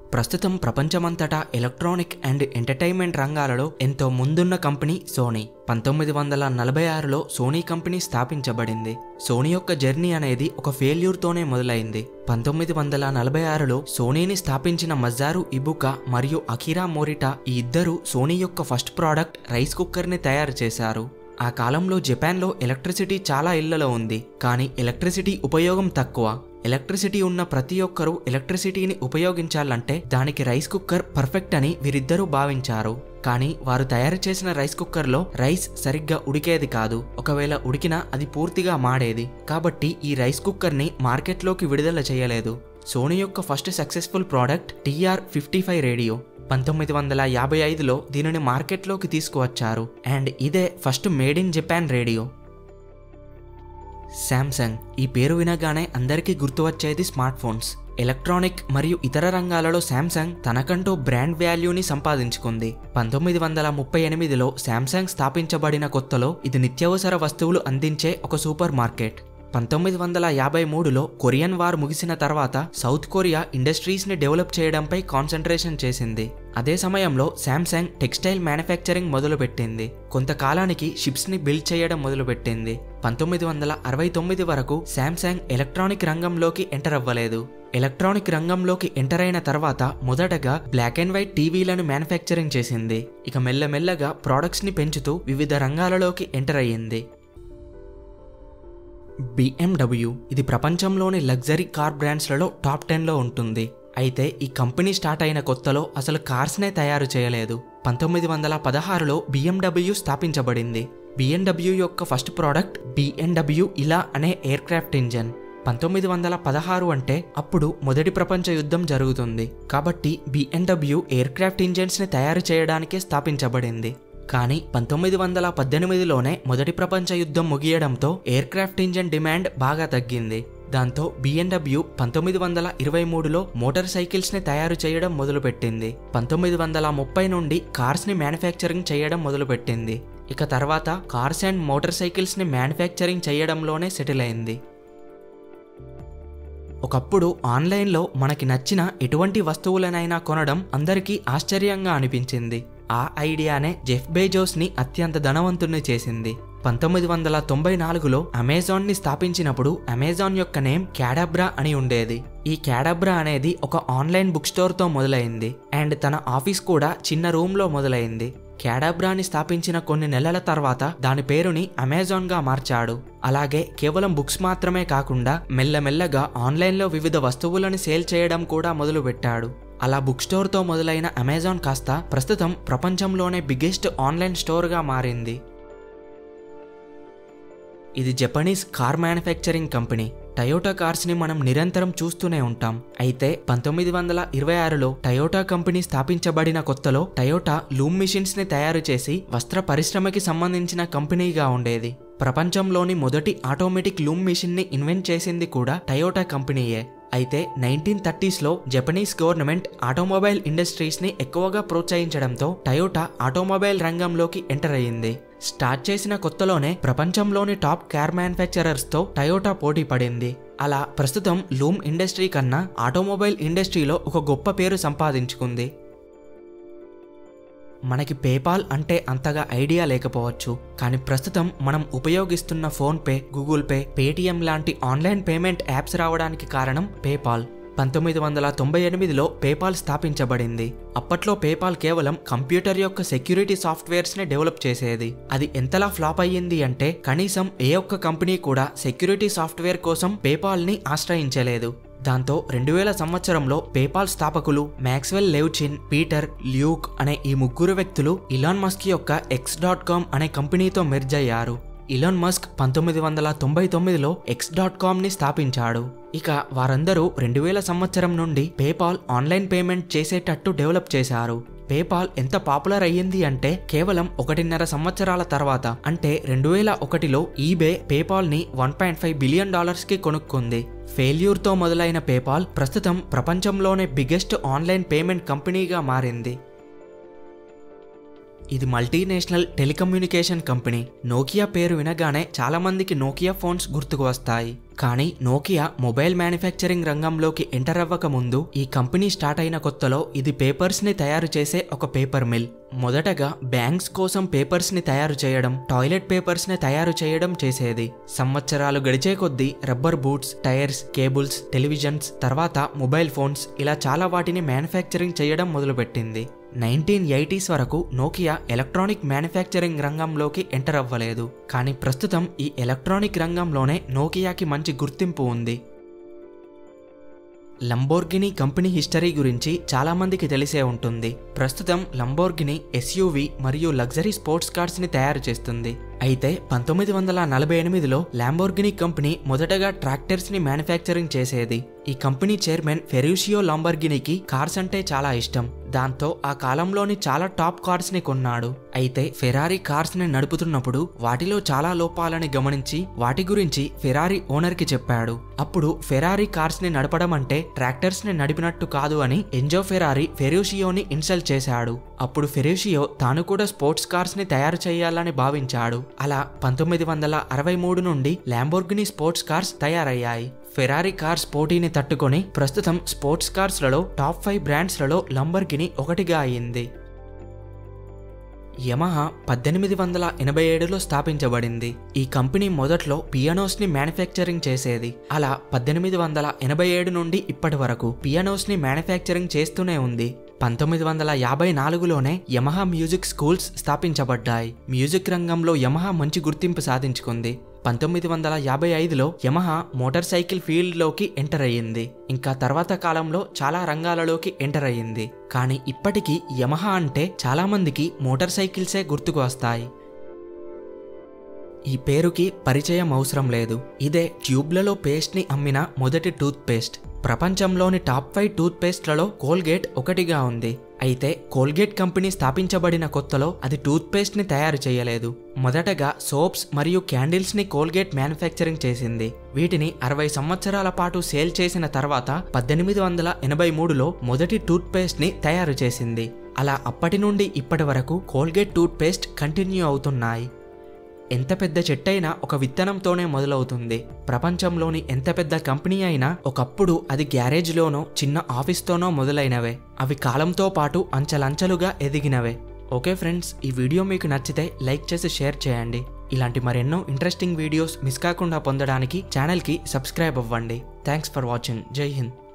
ప్రస్తుతం ప్రపంచమంతటా electronic and entertainment రంగాలలో ఎంతో ముందున్న కంపెనీ సోనీ పంతొమ్మిది వందల నలభై ఆరులో సోనీ కంపెనీ స్థాపించబడింది సోనీ యొక్క జర్నీ అనేది ఒక ఫెయిల్యూర్తోనే మొదలైంది పంతొమ్మిది వందల నలభై ఆరులో సోనీని స్థాపించిన మజారు ఇబుకా మరియు అకిరా మోరిటా ఈ ఇద్దరు సోనీ యొక్క ఫస్ట్ ప్రోడక్ట్ రైస్ కుక్కర్ని తయారు చేశారు ఆ కాలంలో జపాన్లో ఎలక్ట్రిసిటీ చాలా ఇళ్లలో ఉంది కానీ ఎలక్ట్రిసిటీ ఉపయోగం తక్కువ ఎలక్ట్రిసిటీ ఉన్న ప్రతి ఒక్కరూ ఎలక్ట్రిసిటీని ఉపయోగించాలంటే దానికి రైస్ కుక్కర్ పర్ఫెక్ట్ అని వీరిద్దరూ భావించారు కానీ వారు తయారు చేసిన రైస్ కుక్కర్లో రైస్ సరిగ్గా ఉడికేది కాదు ఒకవేళ ఉడికినా అది పూర్తిగా మాడేది కాబట్టి ఈ రైస్ కుక్కర్ని మార్కెట్లోకి విడుదల చేయలేదు సోనీ యొక్క first successful product TR fifty five radio పంతొమ్మిది వందల యాభై ఐదులో దీనిని మార్కెట్లోకి తీసుకువచ్చారు అండ్ ఇదే first made in Japan radio Samsung ఈ పేరు వినగానే అందరికీ గుర్తు వచ్చేది స్మార్ట్ ఫోన్స్ ఎలక్ట్రానిక్ మరియు ఇతర రంగాలలో శాంసంగ్ తనకంటూ బ్రాండ్ వాల్యూని సంపాదించుకుంది పంతొమ్మిది వందల ముప్పై ఎనిమిదిలో శాంసంగ్ స్థాపించబడిన కొత్తలో ఇది నిత్యావసర వస్తువులు అందించే ఒక సూపర్ మార్కెట్ పంతొమ్మిది వందల యాభై మూడులో కొరియన్ వార్ ముగిసిన తర్వాత సౌత్ కొరియా ఇండస్ట్రీస్ని డెవలప్ చేయడంపై కాన్సన్ట్రేషన్ చేసింది అదే సమయంలో శాంసంగ్ టెక్స్టైల్ మ్యానుఫ్యాక్చరింగ్ మొదలుపెట్టింది కొంతకాలానికి షిప్స్ని బిల్డ్ చేయడం మొదలుపెట్టింది పంతొమ్మిది వందల అరవై తొమ్మిది వరకు శాంసంగ్ ఎలక్ట్రానిక్ రంగంలోకి ఎంటర్ అవ్వలేదు ఎలక్ట్రానిక్ రంగంలోకి ఎంటర్ అయిన తర్వాత మొదటగా బ్లాక్ అండ్ వైట్ టీవీలను మ్యానుఫ్యాక్చరింగ్ చేసింది ఇక మెల్లమెల్లగా ప్రోడక్ట్స్ని పెంచుతూ వివిధ రంగాలలోకి ఎంటర్ అయ్యింది బిఎండబ్ల్యూ ఇది ప్రపంచంలోని లగ్జరీ కార్ బ్రాండ్స్లలో టాప్ టెన్లో ఉంటుంది అయితే ఈ కంపెనీ స్టార్ట్ అయిన కొత్తలో అసలు కార్స్నే తయారు చేయలేదు పంతొమ్మిది వందల పదహారులో బిఎండబ్ల్యూ స్థాపించబడింది బిఎండబ్ల్యూ యొక్క ఫస్ట్ ప్రోడక్ట్ బిఎండబ్ల్యూ ఇలా అనే ఎయిర్ క్రాఫ్ట్ ఇంజన్ పంతొమ్మిది వందల పదహారు అంటే అప్పుడు మొదటి ప్రపంచ యుద్ధం జరుగుతుంది కాబట్టి బిఎండబ్ల్యూ ఎయిర్ క్రాఫ్ట్ ఇంజన్స్ని తయారు చేయడానికే స్థాపించబడింది కానీ పంతొమ్మిది వందల పద్దెనిమిదిలోనే మొదటి ప్రపంచ యుద్ధం ముగియడంతో ఎయిర్ క్రాఫ్ట్ ఇంజన్ డిమాండ్ బాగా తగ్గింది దాంతో బిఎన్డబ్ల్యూ పంతొమ్మిది వందల ఇరవై మూడులో మోటార్ సైకిల్స్ని తయారు చేయడం మొదలుపెట్టింది పంతొమ్మిది వందల ముప్పై నుండి కార్స్ని మ్యానుఫ్యాక్చరింగ్ చేయడం మొదలుపెట్టింది ఇక తర్వాత కార్స్ అండ్ మోటార్ సైకిల్స్ని మ్యానుఫ్యాక్చరింగ్ చేయడంలోనే సెటిల్ అయింది ఒకప్పుడు ఆన్లైన్లో మనకి నచ్చిన ఎటువంటి వస్తువులనైనా కొనడం అందరికీ ఆశ్చర్యంగా అనిపించింది ఆ ఐడియానే జెఫ్ బేజోస్ని అత్యంత ధనవంతుణ్ణి చేసింది పంతొమ్మిది వందల తొంభై నాలుగులో అమెజాన్ని స్థాపించినప్పుడు అమెజాన్ యొక్క నేమ్ క్యాడబ్రా అని ఉండేది ఈ క్యాడబ్రా అనేది ఒక ఆన్లైన్ బుక్ స్టోర్తో మొదలైంది అండ్ తన ఆఫీస్ కూడా చిన్న రూమ్లో మొదలైంది క్యాడాబ్రాని స్థాపించిన కొన్ని నెలల తర్వాత దాని పేరుని అమెజాన్గా మార్చాడు అలాగే కేవలం బుక్స్ మాత్రమే కాకుండా మెల్లమెల్లగా ఆన్లైన్లో వివిధ వస్తువులను సేల్ చేయడం కూడా మొదలుపెట్టాడు అలా బుక్ స్టోర్తో మొదలైన అమెజాన్ కాస్త ప్రస్తుతం ప్రపంచంలోనే బిగ్గెస్ట్ ఆన్లైన్ స్టోర్గా మారింది ఇది Japanese car manufacturing company Toyota కార్స్ని మనం నిరంతరం చూస్తూనే ఉంటాం అయితే పంతొమ్మిది వందల ఇరవై ఆరులో టయోటా కంపెనీ స్థాపించబడిన కొత్తలో టయోటా లూమ్ మిషన్స్ని తయారు చేసి వస్త్ర పరిశ్రమకి సంబంధించిన కంపెనీగా ఉండేది ప్రపంచంలోని మొదటి ఆటోమేటిక్ లూమ్ మిషన్ని ఇన్వెంట్ చేసింది కూడా టయోటా కంపెనీయే అయితే నైన్టీన్ థర్టీస్లో జపనీస్ గవర్నమెంట్ ఆటోమొబైల్ ఇండస్ట్రీస్ని ఎక్కువగా ప్రోత్సహించడంతో టయోటా ఆటోమొబైల్ రంగంలోకి ఎంటర్ అయ్యింది స్టార్ట్ చేసిన కొత్తలోనే ప్రపంచంలోని టాప్ కార్ మ్యానుఫ్యాక్చరర్స్తో టయోటా పోటీ పడింది అలా ప్రస్తుతం లూమ్ ఇండస్ట్రీ కన్నా ఆటోమొబైల్ ఇండస్ట్రీలో ఒక గొప్ప పేరు సంపాదించుకుంది మనకి పేపాల్ అంటే అంతగా ఐడియా లేకపోవచ్చు కానీ ప్రస్తుతం మనం ఉపయోగిస్తున్న ఫోన్పే గూగుల్ పే పేటిఎం లాంటి ఆన్లైన్ పేమెంట్ యాప్స్ రావడానికి కారణం పేపాల్ పంతొమ్మిది వందల తొంభై ఎనిమిదిలో పేపాల్ స్థాపించబడింది అప్పట్లో పేపాల్ కేవలం కంప్యూటర్ యొక్క సెక్యూరిటీ సాఫ్ట్వేర్స్ని డెవలప్ చేసేది అది ఎంతలా ఫ్లాప్ అయ్యింది అంటే కనీసం ఏ ఒక్క కంపెనీ కూడా సెక్యూరిటీ సాఫ్ట్వేర్ కోసం పేపాల్ని ఆశ్రయించలేదు దాంతో రెండు వేల సంవత్సరంలో పేపాల్ స్థాపకులు మ్యాక్స్వెల్ లెవ్చిన్ పీటర్ ల్యూక్ అనే ఈ ముగ్గురు వ్యక్తులు ఇలాన్ మస్క్ యొక్క ఎక్స్ డాట్ కామ్ అనే కంపెనీతో మెర్జ్ అయ్యారు ఇలాన్ మస్క్ పంతొమ్మిది వందల తొంభై తొమ్మిదిలో ఎక్స్ డాట్ కామ్ని స్థాపించాడు ఇక వారందరూ రెండు వేల సంవత్సరం నుండి పేపాల్ ఆన్లైన్ పేమెంట్ చేసేటట్టు డెవలప్ చేశారు పేపాల్ ఎంత పాపులర్ అయ్యింది అంటే కేవలం ఒకటిన్నర సంవత్సరాల తర్వాత అంటే రెండు వేల ఒకటిలో ఈబే పేపాల్ని వన్ పాయింట్ ఫైవ్ బిలియన్ డాలర్స్కి కొనుక్కుంది ఫెయిల్యూర్తో మొదలైన పేపాల్ ప్రస్తుతం ప్రపంచంలోనే బిగ్గెస్ట్ ఆన్లైన్ పేమెంట్ కంపెనీగా మారింది ఇది మల్టీనేషనల్ టెలికమ్యూనికేషన్ కంపెనీ నోకియా పేరు వినగానే చాలా మందికి నోకియా ఫోన్స్ గుర్తుకు వస్తాయి కానీ నోకియా మొబైల్ మ్యానుఫ్యాక్చరింగ్ రంగంలోకి ఎంటర్ అవ్వక ముందు ఈ కంపెనీ స్టార్ట్ అయిన కొత్తలో ఇది పేపర్స్ ని తయారు చేసే ఒక పేపర్ మిల్ మొదటగా బ్యాంక్స్ కోసం పేపర్స్ ని తయారు చేయడం టాయిలెట్ పేపర్స్ ని తయారు చేయడం చేసేది సంవత్సరాలు గడిచే కొద్దీ rubber boots tyres cables televisions తర్వాత మొబైల్ ఫోన్స్ ఇలా చాలా వాటిని మ్యానుఫ్యాక్చరింగ్ చేయడం మొదలుపెట్టింది నైన్టీన్ ఎయిటీస్ వరకు నోకియా ఎలక్ట్రానిక్ మ్యానుఫ్యాక్చరింగ్ రంగంలోకి ఎంటర్ అవ్వలేదు కానీ ప్రస్తుతం ఈ ఎలక్ట్రానిక్ రంగంలోనే నోకియాకి మంచి గుర్తింపు ఉంది లంబోర్గిని కంపెనీ హిస్టరీ గురించి చాలా మందికి తెలిసే ఉంటుంది ప్రస్తుతం లంబోర్గిని ఎస్యూవి మరియు లగ్జరీ స్పోర్ట్స్ కార్స్ ని తయారు చేస్తుంది అయితే పంతొమ్మిది వందల నలభై ఎనిమిదిలో ల్యాంబోర్గిని కంపెనీ మొదటగా ట్రాక్టర్స్ ని మ్యానుఫ్యాక్చరింగ్ చేసేది ఈ కంపెనీ చైర్మన్ ఫెరూషియో లాంబర్గినికి కార్స్ అంటే చాలా ఇష్టం దాంతో ఆ కాలంలోని చాలా టాప్ కార్స్ ని కొన్నాడు అయితే ఫెరారీ కార్స్ ని నడుపుతున్నప్పుడు వాటిలో చాలా లోపాలని గమనించి వాటి గురించి ఫెరారీ ఓనర్ కి చెప్పాడు అప్పుడు ఫెరారీ కార్స్ ని నడపడం అంటే ట్రాక్టర్స్ ని నడిపినట్టు కాదు అని ఎంజో ఫెరారీ ఫెరూషియోని ఇన్సల్ట్ చేశాడు అప్పుడు ఫెరూషియో తాను కూడా స్పోర్ట్స్ కార్స్ ని తయారు చేయాలని భావించాడు అలా పంతొమ్మిది వందల అరవై మూడు నుండి ల్యాంబోర్గిని స్పోర్ట్స్ కార్స్ తయారయ్యాయి ఫెరారీ కార్స్ పోటీని తట్టుకొని ప్రస్తుతం స్పోర్ట్స్ కార్స్లలో టాప్ ఫైవ్ బ్రాండ్స్లలో లంబర్గిని ఒకటిగా అయింది యమహా పద్దెనిమిది వందల ఎనభై ఏడులో స్థాపించబడింది ఈ కంపెనీ మొదట్లో పియానోస్ ని మ్యానుఫ్యాక్చరింగ్ చేసేది అలా పద్దెనిమిది వందల ఎనభై ఏడు నుండి ఇప్పటి వరకు పియానోస్ ని మ్యానుఫ్యాక్చరింగ్ చేస్తూనే ఉంది పంతొమ్మిది వందల యాభై నాలుగులోనే యమహా మ్యూజిక్ స్కూల్స్ స్థాపించబడ్డాయి మ్యూజిక్ రంగంలో యమహా మంచి గుర్తింపు సాధించుకుంది పంతొమ్మిది వందల యాభై ఐదులో యమహా మోటార్ సైకిల్ ఫీల్డ్లోకి ఎంటర్ అయ్యింది ఇంకా తర్వాత కాలంలో చాలా రంగాలలోకి ఎంటర్ అయ్యింది కానీ ఇప్పటికీ యమహా అంటే చాలా మందికి మోటార్ సైకిల్సే గుర్తుకు వస్తాయి ఈ పేరుకి పరిచయం అవసరం లేదు ఇదే ట్యూబ్లలో పేస్ట్ని అమ్మిన మొదటి టూత్ పేస్ట్ ప్రపంచంలోని టాప్ ఫైవ్ టూత్ పేస్ట్లలో కోల్గేట్ ఒకటిగా ఉంది అయితే కోల్గేట్ కంపెనీ స్థాపించబడిన కొత్తలో అది టూత్ పేస్ట్ ని తయారు చేయలేదు మొదటగా సోప్స్ మరియు క్యాండిల్స్ ని కోల్గేట్ మ్యానుఫ్యాక్చరింగ్ చేసింది వీటిని అరవై సంవత్సరాల పాటు సేల్ చేసిన తర్వాత పద్దెనిమిది వందల ఎనభై మూడులో మొదటి టూత్ పేస్ట్ ని తయారు చేసింది అలా అప్పటి నుండి ఇప్పటి వరకు కోల్గేట్ టూత్ పేస్ట్ కంటిన్యూ అవుతున్నాయి ఎంత పెద్ద చెట్టైనా ఒక విత్తనంతోనే మొదలవుతుంది ప్రపంచంలోని ఎంత పెద్ద కంపెనీ అయినా ఒకప్పుడు అది గ్యారేజ్లోనో చిన్న ఆఫీస్తోనో మొదలైనవే అవి కాలంతో పాటు అంచలంచలుగా ఎదిగినవే ఓకే ఫ్రెండ్స్ ఈ వీడియో మీకు నచ్చితే లైక్ చేసి షేర్ చేయండి ఇలాంటి మరెన్నో ఇంట్రెస్టింగ్ వీడియోస్ మిస్ కాకుండా పొందడానికి ఛానల్కి సబ్స్క్రైబ్ అవ్వండి థ్యాంక్స్ ఫర్ వాచింగ్ జై హింద్